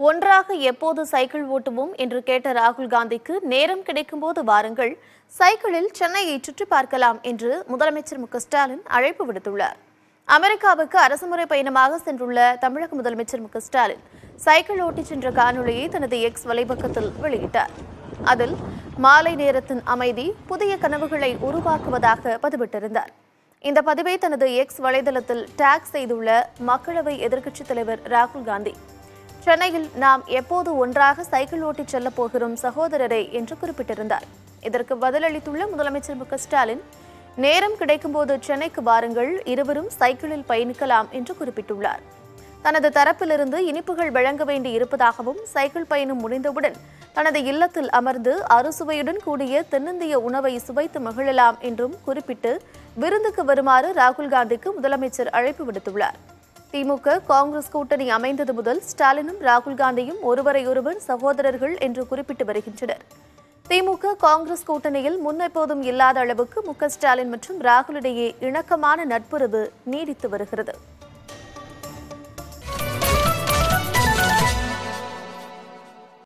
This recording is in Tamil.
ஒன்றாக எப்போது சைக்கிள் ஓட்டுவோம் என்று கேட்ட ராகுல் காந்திக்கு நேரம் கிடைக்கும்போது வாருங்கள் சைக்கிளில் சென்னையை சுற்றி பார்க்கலாம் என்று முதலமைச்சர் மு க ஸ்டாலின் அழைப்பு விடுத்துள்ளார் அமெரிக்காவுக்கு அரசுமுறை பயணமாக சென்றுள்ள தமிழக முதலமைச்சர் மு க ஸ்டாலின் சைக்கிள் ஓட்டிச் சென்ற காணொளியை தனது எக்ஸ் வலைபக்கத்தில் வெளியிட்டார் அதில் மாலை நேரத்தின் அமைதி புதிய கனவுகளை உருவாக்குவதாக பதிவிட்டிருந்தார் இந்த பதிவை தனது எக்ஸ் வலைதளத்தில் டேக் செய்துள்ள மக்களவை எதிர்க்கட்சித் தலைவர் ராகுல் காந்தி சென்னையில் நாம் எப்போது ஒன்றாக சைக்கிள் ஓட்டிச் செல்லப் போகிறோம் சகோதரரே என்று குறிப்பிட்டிருந்தார் இதற்கு பதிலளித்துள்ள முதலமைச்சர் மு க ஸ்டாலின் நேரம் கிடைக்கும்போது சென்னைக்கு வாருங்கள் இருவரும் சைக்கிளில் பயணிக்கலாம் என்று குறிப்பிட்டுள்ளார் தனது தரப்பிலிருந்து இனிப்புகள் வழங்க வேண்டி இருப்பதாகவும் சைக்கிள் பயணம் முடிந்தவுடன் தனது இல்லத்தில் அமர்ந்து அறுசுவையுடன் கூடிய தென்னிந்திய உணவை சுவைத்து மகிழலாம் என்றும் குறிப்பிட்டு விருந்துக்கு வருமாறு ராகுல் காந்திக்கு முதலமைச்சர் அழைப்பு விடுத்துள்ளார் திமுக காங்கிரஸ் கூட்டணி அமைந்தது முதல் ஸ்டாலினும் ராகுல் காந்தியும் ஒருவரையொருவர் சகோதரர்கள் என்று குறிப்பிட்டு வருகின்றனர் திமுக காங்கிரஸ் கூட்டணியில் முன்னெப்போதும் இல்லாத அளவுக்கு மு க ஸ்டாலின் மற்றும் ராகுலிடையே இணக்கமான நட்புறவு நீடித்து வருகிறது